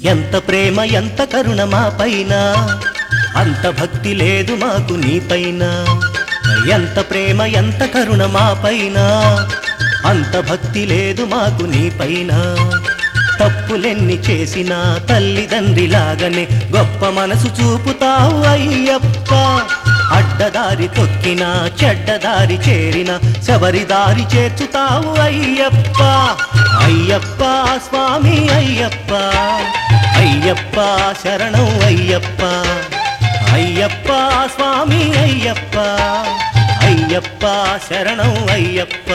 ఎంత ప్రేమ ఎంత కరుణ మా పైన అంత భక్తి లేదు మాకు నీ పైన ఎంత ప్రేమ ఎంత కరుణ మా పైన అంత భక్తి లేదు మాకు నీ పైన తప్పులెన్ని చేసినా తల్లిదండ్రిలాగనే గొప్ప మనసు చూపుతావు అయ్యప్ప అడ్డదారి తొక్కినా చెడ్డదారి చేరిన శబరిదారి చేర్చుతావు అయ్యప్ప అయ్యప్ప స్వామి అయ్యప్ప అయ్యప్ప శరణం అయ్యప్ప అయ్యప్ప స్వామి అయ్యప్ప అయ్యప్ప శరణం అయ్యప్ప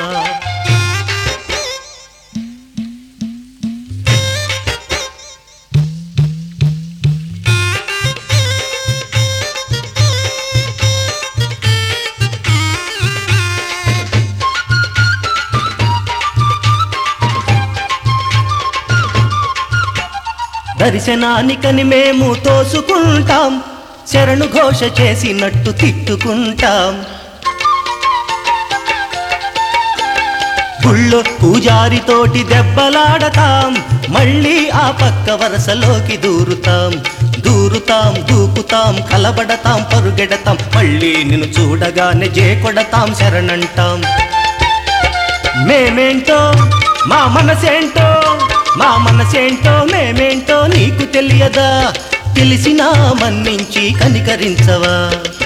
దర్శనానికని మేము తోసుకుంటాం శరణు ఘోష చేసినట్టు తిట్టుకుంటాం గుళ్ళో పూజారితోటి దెబ్బలాడతాం మళ్ళీ ఆ పక్క వరసలోకి దూరుతాం దూరుతాం దూకుతాం కలబడతాం పరుగెడతాం మళ్ళీ నిన్ను చూడగానే జేకొడతాం శరణంటాం మేమేంటో మా మనసేంటో మా మనసేంటో మేమేంటో నీకు తెలియదా తెలిసినా మన్నించి కనికరించవా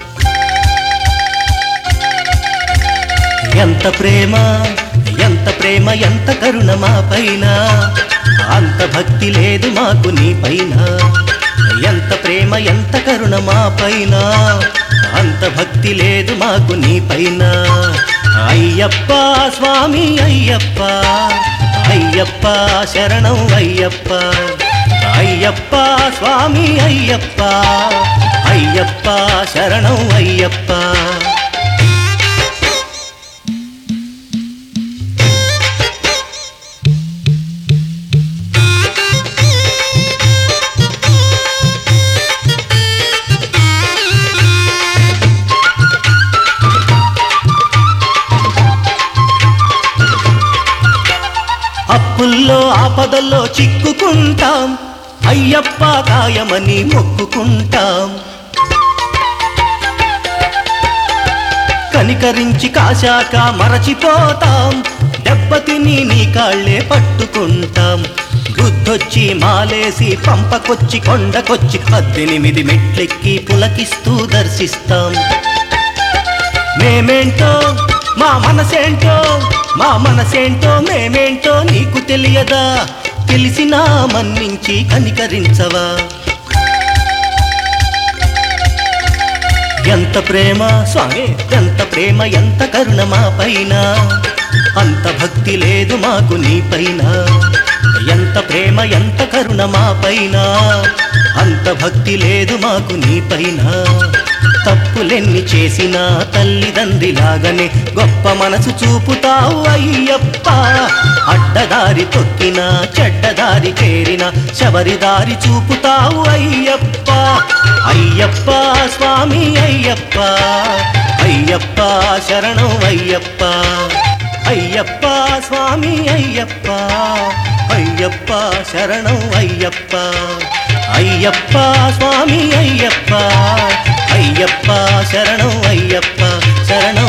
ఎంత ప్రేమ ఎంత ప్రేమ ఎంత కరుణ మా పైన అంత భక్తి లేదు మాకు నీ పైన ఎంత ప్రేమ ఎంత కరుణ మా పైన అంత భక్తి లేదు మాకు నీ పైన అయ్యప్ప స్వామి అయ్యప్ప అయ్యప్ప శరణం అయ్యప్ప అయ్యప్ప స్వామి అయ్యప్ప అయ్యప్ప శరణం అయ్యప్ప అప్పుల్లో ఆపదల్లో చిక్కుకుంటాం అయ్యప్ప కాయమని మొక్కుకుంటాం కనికరించి కాశాక మరచిపోతాం దెబ్బతిని నీ కాళ్ళే పట్టుకుంటాం బుద్ధొచ్చి మాలేసి పంపకొచ్చి కొండకొచ్చి పద్దెనిమిది మెట్లెక్కి పులకిస్తూ దర్శిస్తాం మేమేంటో మా మనసేంటో మా మనసేంటో మేమేంటో నీకు తెలియదా తెలిసినా మన్నించి కనికరించవా ఎంత ప్రేమ స్వామి ఎంత ప్రేమ ఎంత కరుణ మా పైన అంత భక్తి లేదు మాకు నీ పైన ఎంత ప్రేమ ఎంత కరుణ మా పైన అంత భక్తి లేదు మాకు నీ పైన తప్పులెన్ని చేసినా తల్లిదండ్రిలాగనే గొప్ప మనసు చూపుతావు అయ్యప్ప అడ్డదారి తొక్కినా చెడ్డదారి చేరిన శబరిదారి చూపుతావు అయ్యప్ప అయ్యప్ప స్వామి అయ్యప్ప అయ్యప్ప శరణం అయ్యప్ప అయ్యప్ప స్వామి అయ్యప్ప అయ్యప్ప శరణం అయ్యప్ప అయ్యప్ప స్వామి అయ్యప్ప అయ్యప్ప శరణం అయ్యప్ప శరణం